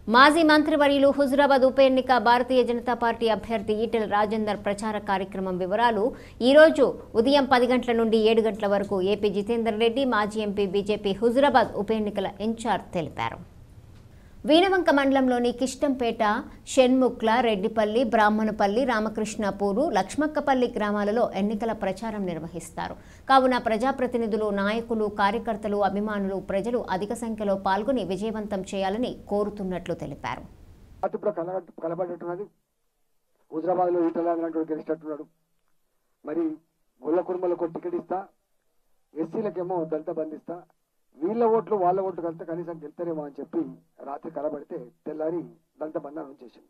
మాజీ మంత్రివర్యులు హుజురాబాద్ ఉప ఎన్నిక భారతీయ జనతా పార్టీ అభ్యర్థి ఈటెల రాజేందర్ ప్రచార కార్యక్రమం వివరాలు ఈ రోజు ఉదయం పది గంటల నుండి ఏడు గంటల వరకు ఏపీ జితేందర్ రెడ్డి మాజీ ఎంపీ బీజేపీ హుజురాబాద్ ఉప ఎన్నికల ఇన్ఛార్జ్ తెలిపారు వీణవంక మండలంలోని కిష్టంపేట షణ్ముక్ల రెడ్డిపల్లి బ్రాహ్మణపల్లి రామకృష్ణపూరు లక్ష్మక్కపల్లి గ్రామాలలో ఎన్నికల ప్రచారం నిర్వహిస్తారు కావున ప్రజాప్రతినిధులు నాయకులు కార్యకర్తలు అభిమానులు ప్రజలు అధిక సంఖ్యలో పాల్గొని విజయవంతం చేయాలని కోరుతున్నట్లు తెలిపారు పార్టీ ఇప్పుడు కల కలబడ్డట్టున్నది హుజరాబాద్ లో ఈటల లాంటి గెలిచినట్టున్నాడు మరి గొల్ల కుటుంబాలకు టికెట్ ఇస్తా ఎస్సీలకేమో దళిత బంధిస్తా వీళ్ళ ఓట్లు వాళ్ళ ఓట్లు కలిస్తే కనీసం గెలుతారేమో అని చెప్పి రాత్రి కలబడితే తెల్లారి దళిత బంధనం చేసింది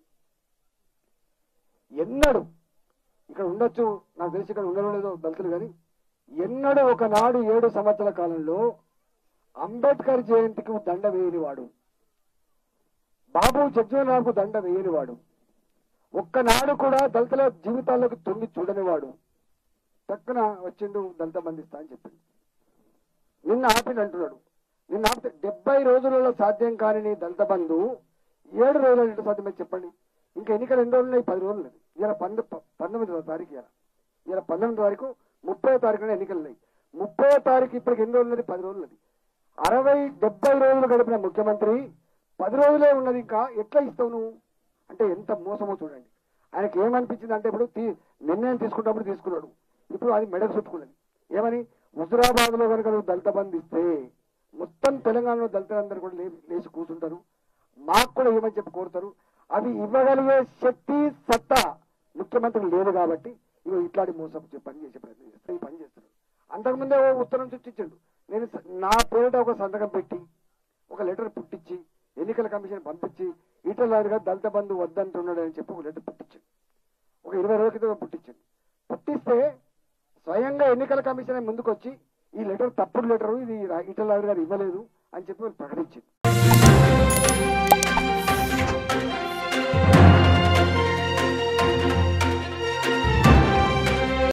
ఎన్నడు ఇక్కడ ఉండొచ్చు నాకు తెలిసి ఇక్కడ ఉండడం లేదో దళితులు కానీ ఎన్నడూ ఒకనాడు ఏడు సంవత్సరాల కాలంలో అంబేద్కర్ జయంతికి దండ వేయని వాడు బాబు జగ్జీవనరావుకు దండ వేయనివాడు ఒక్కనాడు కూడా దళితుల జీవితాల్లోకి తొంగి చూడనివాడు టక్కున వచ్చిండు దళిత బంధిస్తా అని చెప్పింది నిన్న ఆపిన అంటున్నాడు నిన్న ఆపితే డెబ్బై రోజులలో సాధ్యం కాని నీ దళిత బంధు ఏడు రోజులు ఎట్లా సాధ్యమే చెప్పండి ఇంకా ఎన్నికలు ఎన్ని రోజులు ఉన్నాయి పది రోజులు లేదు ఇలా పంద పంతొమ్మిదవ తారీఖు ఇలా ఇలా పంతొమ్మిది తారీఖు ముప్పై తారీఖున ఎన్నికలు ఉన్నాయి ముప్పై తారీఖు ఇప్పటికి ఎన్ని రోజులు ఉన్నది పది రోజులు ఉన్నది అరవై డెబ్బై రోజులు గడిపిన ముఖ్యమంత్రి పది రోజులే ఉన్నది ఇంకా ఎట్లా ఇస్తావు నువ్వు అంటే ఎంత మోసమో చూడండి ఆయనకి ఏమనిపించింది అంటే ఇప్పుడు తీ- నిర్ణయం తీసుకున్నప్పుడు తీసుకున్నాడు ఇప్పుడు అది మెడకు చుట్టుకున్నది ఏమని హుజురాబాద్ లో కనుక నువ్వు దళిత బంధు ఇస్తే మొత్తం తెలంగాణలో దళితులందరూ కూడా లే- లేచి కూర్చుంటారు మాకు కూడా ఏమని చెప్పి కోరుతారు అవి ఇవ్వగలిగే శక్తి సత్తా ముఖ్యమంత్రికి లేదు కాబట్టి ఇవి ఇట్లాంటి మోసం చే- పని చేసే ప్రయత్నం చేస్తారు ఈ పని చేస్తారు అంతకుముందే ఓ ఉత్తరం చుట్టించాడు నేను స- నా పేరిట ఒక సంతకం పెట్టి ఒక లెటర్ పుట్టించి ఎన్నికల కమిషన్ పంపించి ఈటల రాజు గారు దళిత బంధు వద్దంటున్నాడు అని చెప్పి ఒక లెటర్ పుట్టించాడు ఒక ఇరవై రోజుల క్రితం పుట్టించాడు పుట్టిస్తే స్వయంగా ఎన్నికల కమిషన్ ముందుకు వచ్చి ఈ లెటర్ తప్పుడు లెటర్ ఇది రా- ఈటల రాజు గారు ఇవ్వలేదు అని చెప్పి వాళ్ళు ప్రకటించింది